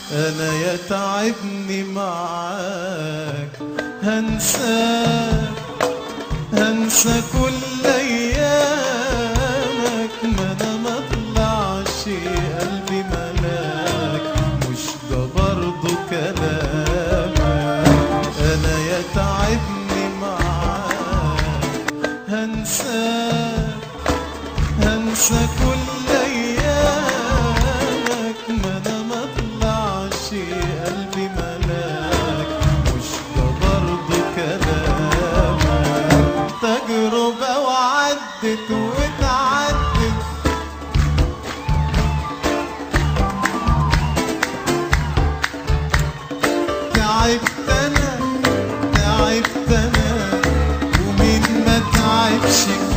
انا يتعبني معاك هنساك هنسى كل ايامك ما انا ما طلعش قلبي ملاك مش ده برضه كلامك انا يتعبني معاك هنساك هنسى كل ايامك ما انا ما طلعش قلبي ملاك مش ده برضه كلامك تجربة وعدت واتعدت تعبت انا تعبت انا ومين ما تعبش